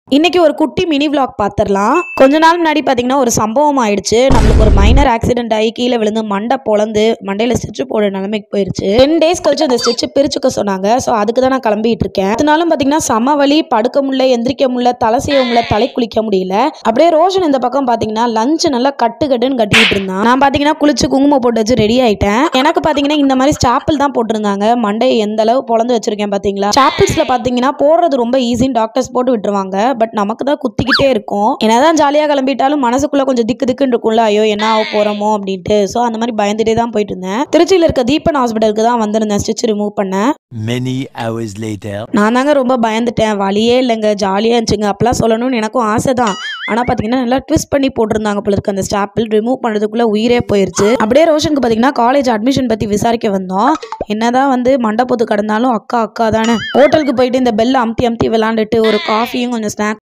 இன்னைக்கு ஒரு குட்டி மினி vlog பார்த்துடலாம் கொஞ்ச நாள் முன்னாடி பார்த்தீங்கன்னா ஒரு சம்பவம் ஆயிடுச்சு நம்மளுக்கு ஒரு மைனர் ஆக்சிடென்ட் ஆகி கீழே விழுந்து மண்டை பொளந்து மண்டையில ஸ்டிச் போட நிலைமைக்கு போயிருச்சு டென் டேஸ் கழிச்சு அந்த ஸ்டிச் பிரிச்சுக்க சொன்னாங்க ஸோ அதுக்கு தான் நான் கிளம்பிட்டு இருக்கேன் அதனாலும் பார்த்தீங்கன்னா சம வலி படுக்க முடியல எந்திரிக்க முடியல தலை செய்ய முடியல தலை குளிக்க முடியல அப்படியே ரோஷன் இந்த பக்கம் பார்த்தீங்கன்னா லஞ்ச் நல்லா கட்டு கட்டுன்னு கட்டிட்டு இருந்தான் நான் பார்த்தீங்கன்னா குளிச்சு குங்குமம் போட்டு வச்சு ரெடி ஆயிட்டேன் எனக்கு பார்த்தீங்கன்னா இந்த மாதிரி ஸ்டாப்பிள் தான் போட்டிருந்தாங்க மண்டையை எந்த அளவு பொளந்து வச்சிருக்கேன் பார்த்தீங்களா ஸ்டாப்பிள்ஸ்ல பார்த்தீங்கன்னா போடுறது ரொம்ப ஈஸின்னு டாக்டர்ஸ் போட்டு விட்டுருவாங்க பட் நமக்கு தான் குத்திக்கிட்டே இருக்கும் என்னதான் ஜாலியாக கிளம்பிட்டாலும் மனசுக்குள்ள கொஞ்சம் திக்கு திக்குன்னு இருக்கும்ல ஐயோ என்ன ஆக போறோமோ அப்படின்ட்டு ஸோ அந்த மாதிரி பயந்துட்டே தான் போயிட்டு இருந்தேன் திருச்சியில் இருக்க தீபன் ஹாஸ்பிட்டலுக்கு தான் வந்திருந்தேன் ஸ்டிச் ரிமூவ் பண்ண Many hours later. நான் தாங்க ரொம்ப பயந்துட்டேன் வழியே இல்லைங்க ஜாலியாக இருந்துச்சுங்க அப்பெல்லாம் சொல்லணும்னு எனக்கும் ஆசை தான் ஆனால் பார்த்தீங்கன்னா நல்லா ட்விஸ்ட் பண்ணி போட்டிருந்தாங்க போல இருக்கு அந்த ஸ்டாப்பிள் ரிமூவ் பண்ணுறதுக்குள்ளே உயிரே போயிருச்சு அப்படியே ரோஷனுக்கு பார்த்தீங்கன்னா காலேஜ் அட்மிஷன் பற்றி விசாரிக்க வந்தோம் என்னதான் வந்து மண்டபத்து கடந்தாலும் அக்கா அக்கா தானே ஹோட்டலுக்கு போயிட்டு இந்த பெல் அமுத்தி அமுத்தி விளாண்டுட்டு ஒரு காஃபியும் கொஞ்சம் ஸ்நாக்ஸ்